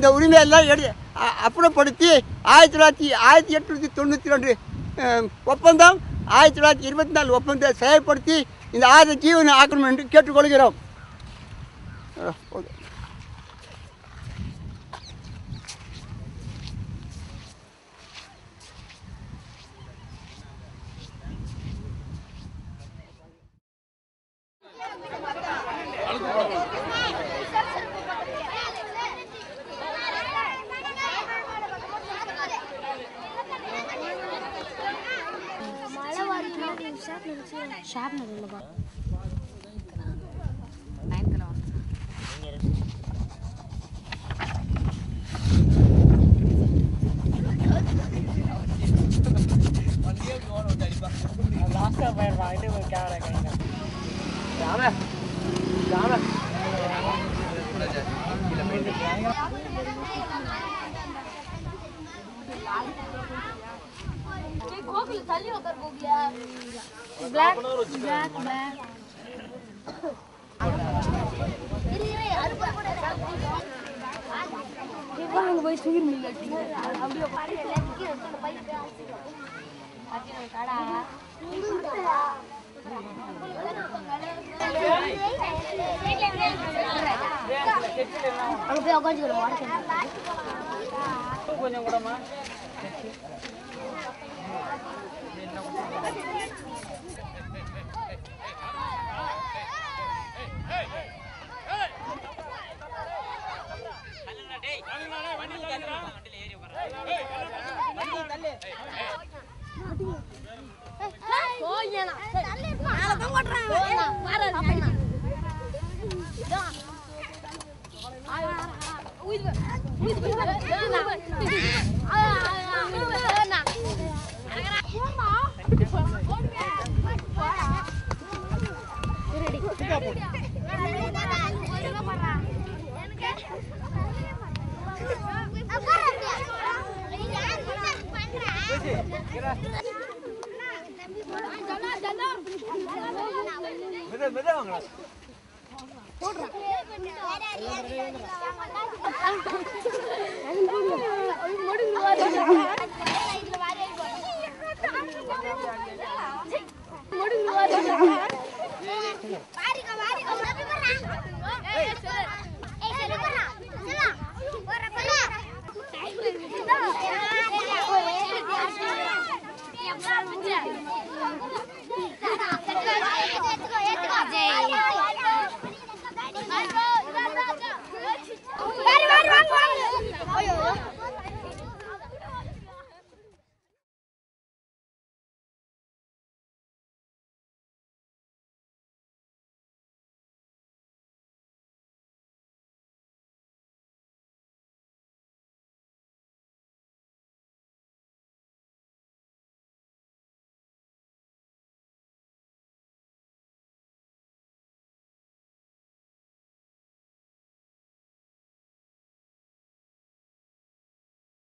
இந்த உரிமையெல்லாம் எடு அ- அப்புறப்படுத்தி ஆயிரத்தி தொள்ளாயிரத்தி ஆயிரத்தி எட்நூற்றி தொண்ணூற்றி ரெண்டு அஹ், ஒப்பந்தம் ஆயிரத்தி தொள்ளாயிரத்தி இருபத்தி நாலு ஒப்பந்தத்தை செயல்படுத்தி இந்த ஆயுத ஜீவனை ஆக்கணும் என்று கேட்டுக்கொள்கிறோம் அஹ், போதும். ஷார்ப்னர் இல்லைப்பா பிளாக் பிளாக் பிளாக் அங்க போய் சுகிர் அங்க போய் உட்காந்துக்கிறோம் வாடகை போடுறேன்